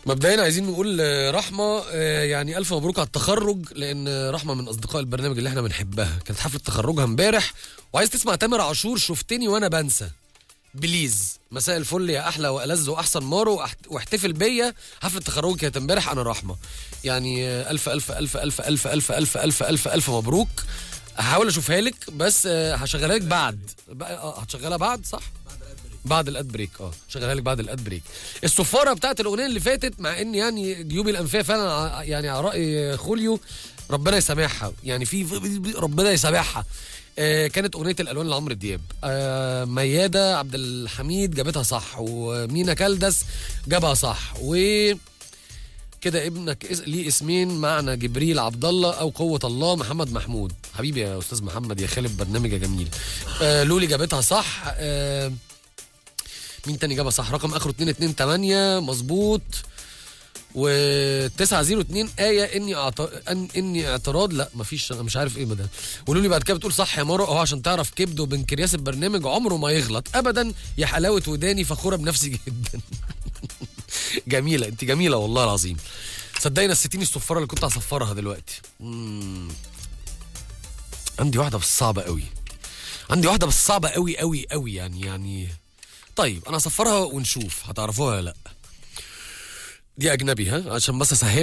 مبدئيا عايزين نقول آه، رحمه آه، يعني الف مبروك على التخرج لان رحمه من اصدقاء البرنامج اللي احنا بنحبها كانت حفله تخرجها امبارح وعايز تسمع تامر عاشور شفتني وانا بنسى بليز مساء الفل يا احلى والذ واحسن مارو واحت- واحتفل بيا حفله تخرجي كانت امبارح انا رحمه يعني آه، الف الف الف الف الف الف الف الف الف الف مبروك هحاول اشوفها لك بس آه، هشغلها لك بعد بقى- اه هتشغلها بعد صح بعد الاد بريك اه شغلها لك بعد الاد بريك الصفاره بتاعت الاغنيه اللي فاتت مع ان يعني جيوبي الانفيه فعلا ع- يعني على راي خوليو ربنا يسامحها يعني في ربنا يسامحها آه كانت اغنيه الالوان لعمرو دياب آه مياده عبد الحميد جابتها صح ومينا كالدس جابها صح و كده ابنك اس- ليه اسمين معنى جبريل عبد الله او قوه الله محمد محمود حبيبي يا استاذ محمد يا خالد برنامج يا جميل آه لولي جابتها صح آه مين تاني جابها صح رقم اخره 228 مظبوط و 902 آية إني أعت... أن... إني اعتراض لا مفيش أنا مش عارف إيه ده قولوا لي بعد كده بتقول صح يا مارو أهو عشان تعرف كبده وبنكرياس البرنامج عمره ما يغلط أبدا يا حلاوة وداني فخورة بنفسي جدا جميلة أنت جميلة والله العظيم صدقني نسيتيني الصفارة اللي كنت هصفرها دلوقتي مم. عندي واحدة بس صعبة قوي عندي واحدة بس صعبة قوي قوي قوي يعني يعني طيب انا هصفرها ونشوف هتعرفوها ولا لا دي اجنبي ها عشان بس اسهل